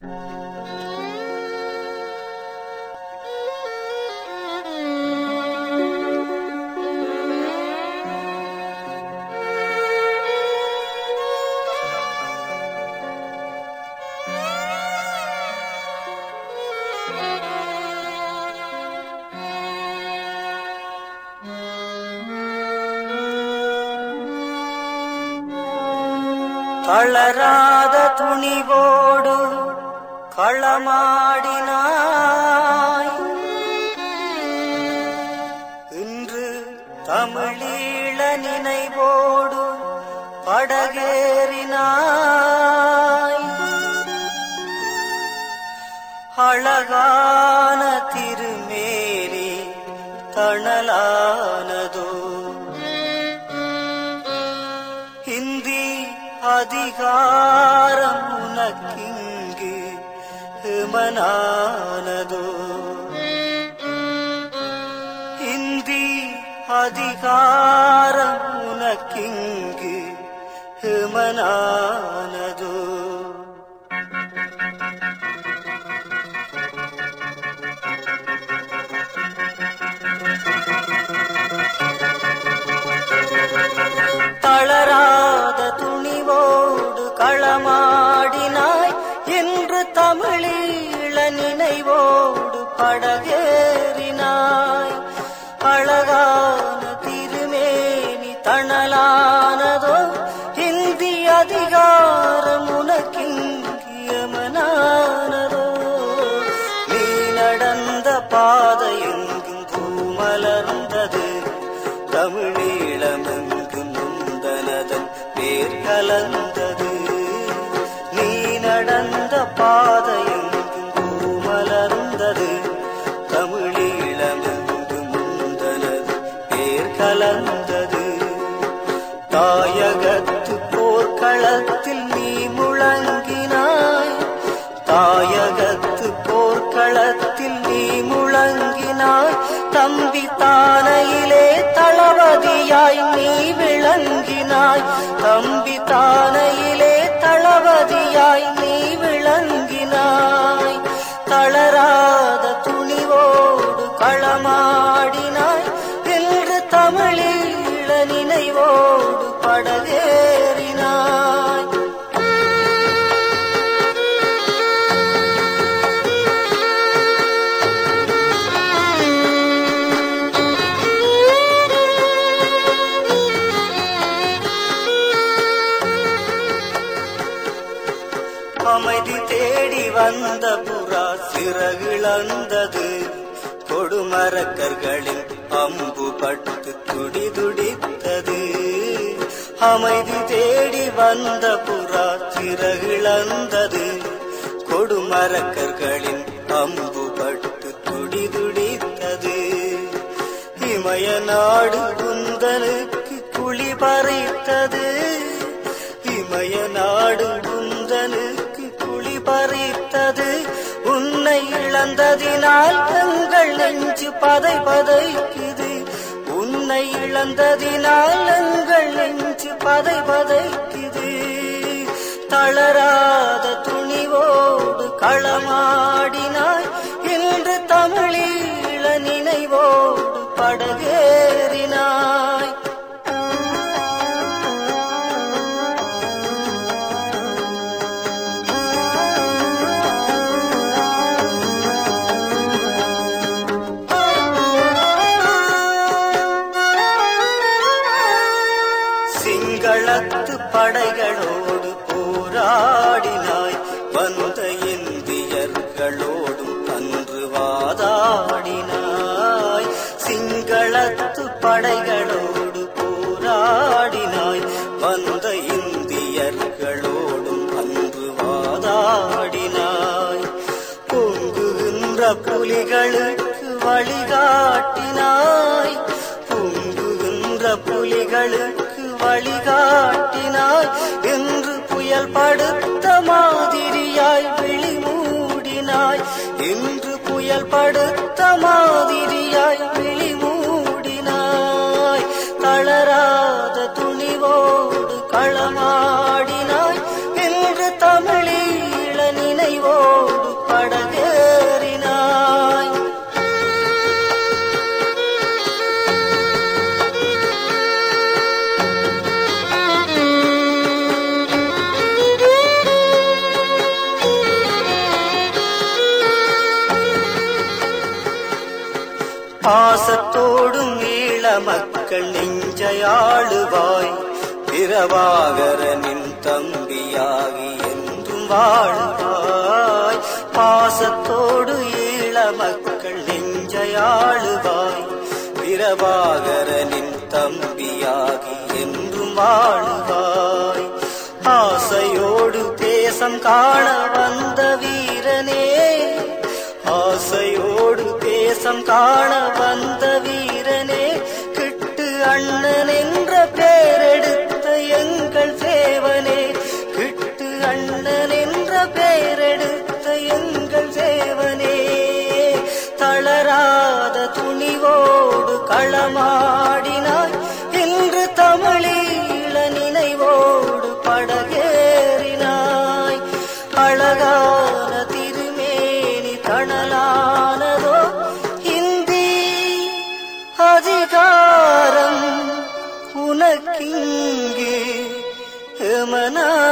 தளராத துணிவோடு களமாடினாய் இன்று தமிழீழ நினைவோடு படகேறினாய் அழகான திருமேனி தணலானதோ ஹிந்தி அதிகாரம் உனக்கிங்கு ஹிமனானதோ ஹிந்தி அதிகாரம் உனக்கிங்கு ஹிமனானதோ தளராத துணிவோடு களமாடினாய் என்று தமிழீழ நினைவோடு படகேறினாய் அழகான திருமேனி தணலானதோ இந்தி அதிகாரம் உனக்கிங்கியமனானதோ நீ நடந்த பாதை எங்கும் பூமலர்ந்தது தமிழீழமெங்கும் முந்தனதன் பேர் கலந்தது நீ நடந்த பாதை எங்கும் பூமலர்ந்தது தமிழீழமெங்கும் முந்தனது பேர் கலந்தது தாயகத்து போர்க்களத்தில் நீ முழங்கினாய் தாயகத்து போர்க்களத்தில் நீ முழங்கினாய் தம்பி தானையிலே தளபதியாய் நீ விளங்கினாய் தம்பி தானையிலே தளபதியாய் நீ விளங்கினாய் தளராத துணிவோடு களமாடினாய் என்று தமிழீழ நினைவோடு படகேறினாய் அமைதி தேடி வந்த புறா சிறகிழந்தது கொடுமரக்கர்களின் அம்பு பட்டு துடி துடித்தது அமைதி தேடி வந்த புறா சிறகிழந்தது கொடுமரக்கர்களின் அம்பு பட்டு துடி துடித்தது இமய நாடு குந்தனுக்கு குழி பறித்தது இமய நாடு குந்தனுக்கு குழி பறித்தது உன்னை இழந்ததினால் எங்கள் நெஞ்சு பதை பதைக்குது உன்னை இழந்ததினால் எங்கள் நெஞ்சு பதை பதைக்குது தளராத துணிவோடு களமாடினாய் இன்று தமிழீழ நினைவோடு படகேறினாய் சிங்களத்து படைகளோடு போராடினாய் வந்த இந்தியர்களோடும் அன்று வாதாடினாய் சிங்களத்து படைகளோடு போராடினாய் வந்த இந்தியர்களோடும் அன்று வாதாடினாய் பொங்குகின்ற புலிகளுக்கு வழிகாட்டினாய் பொங்குகின்ற புலிகளுக்கு வழிகாட்டினாய் என்று புயல் படுத்த மாதிரியாய் விழி மூடினாய் என்று புயல் படுத்த மாதிரியாய் விழி மூடினாய் தளராத துணிவோடு களமாடினாய் என்று தமிழீழ நினைவோடு மக்கள் நெஞ்சையாளுவாய் பிரபாகரனின் தம்பியாகி என்றும் வாழுவாய் பாசத்தோடு ஈழ மக்கள் நெஞ்சையாளுவாய் பிரபாகரனின் தம்பியாகி என்றும் வாழுவாய் ஆசையோடு தேசம் காண வந்த வீரனே ஆசையோடு தேசம் காண வந்த வீரனே கிட்டு அண்ணன் என்ற பேரெடுத்த எங்கள் சேவனே கிட்டு அண்ணன் என்ற பேரெடுத்த எங்கள் சேவனே தளராத துணிவோடு களமாடினாய் இன்று தமிழீழ நினைவோடு படகேறினாய் அழகான திருமேனி தணலானதோ இந்தி அதிகாரம் உனக்கிங்கே எமனா